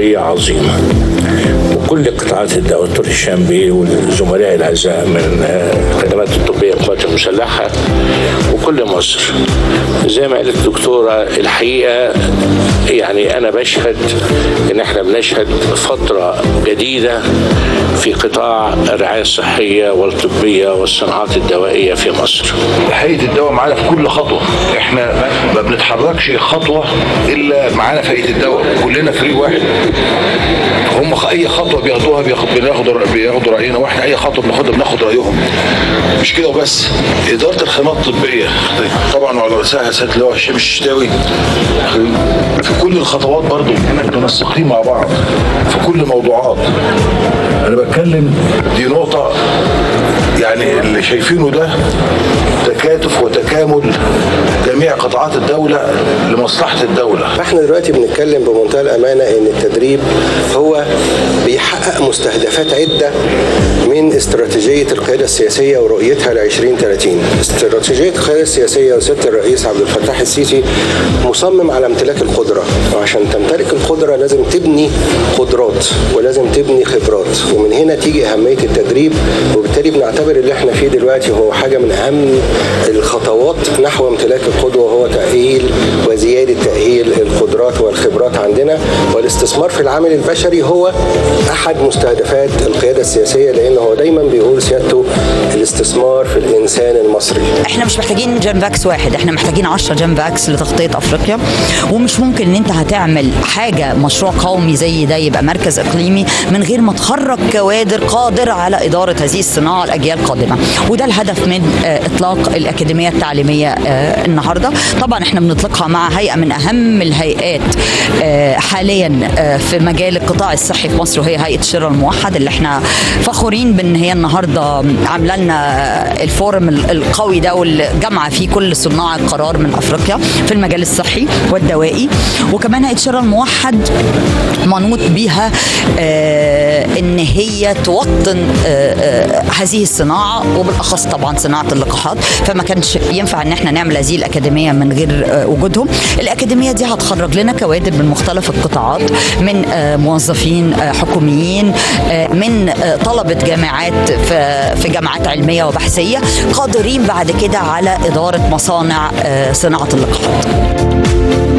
طبية عظيمة وكل قطاعات الدولة دكتور هشام بيه والزملاء الأعزاء من الخدمات الطبية القوات المسلحة وكل مصر زي ما قالت الدكتورة الحقيقة يعني أنا بشهد إن إحنا بنشهد فترة جديدة في قطاع الرعاية الصحية والطبية والصناعات الدوائية في مصر هيئه الدواء معانا في كل خطوه احنا ما بنتحركش خطوه الا معانا في هيئه الدواء كلنا فريق واحد هم اي خطوه بياخدوها بياخد بناخد بياخدوا راينا واحنا اي خطوه بناخدها بناخد رايهم مش كده وبس اداره الخدمات الطبيه طبعا وعلى راسها سياده اللواء هشام الششتاوي في كل الخطوات برضو متنسقين مع بعض في كل الموضوعات انا بتكلم دي نقطه يعني اللي شايفينه ده تكاتف وتكامل جميع قطاعات الدولة لمصلحة الدولة احنا دلوقتي بنتكلم بمنتهى الامانه ان التدريب هو بيحقق مستهدفات عده من استراتيجيه القياده السياسيه ورؤيتها ل 2030 استراتيجيه القياده السياسيه وسياده الرئيس عبد الفتاح السيسي مصمم على امتلاك القدره وعشان تمتلك القدره لازم تبني قدرات ولازم تبني خبرات ومن هنا تيجي اهميه التدريب وبالتالي بنعتبر اللي احنا فيه دلوقتي هو حاجه من اهم الخطوات نحو امتلاك القدوه وهو تاهيل وزياده تاهيل القدرات والخبرات عندنا والاستثمار في العامل البشري هو احد مستهدفات القياده السياسيه لان هو دايما بيقول سيادته الاستثمار في الانسان المصري احنا مش محتاجين جيم باكس واحد احنا محتاجين 10 جيم باكس لتغطيه افريقيا ومش ممكن ان انت هتعمل حاجه مشروع قومي زي ده يبقى مركز اقليمي من غير ما تخرج كوادر قادره على اداره هذه الصناعه لاجيال قادمه وده الهدف من آه، اطلاق الاكاديميه التعليميه آه، النهارده طبعا احنا بنطلقها مع هيئه من اهم الهيئات آه، حاليا آه، في مجال القطاع الصحي في مصر وهي هيئه الشراء الموحد اللي احنا فخورين بان هي النهارده عامله لنا الفورم ال- القوي ده واللي جامعه فيه كل صناع القرار من افريقيا في المجال الصحي والدوائي وكمان هيئه الشراء الموحد منوط بيها آه، ان هي توطن آه، آه، هذه الصناعه وبالاخص طبعا صناعه اللقاحات فما كانش ينفع ان احنا نعمل هذه الاكاديميه من غير آه، وجودهم الاكاديميه دي هتخرج لنا كوادر من مختلف القطاعات من آه، موظفين آه، حكوميين آه، من آه، طلبه جامعات في في جامعات علميه وبحثيه قادرين بعد كده على اداره مصانع آه، صناعه اللقاحات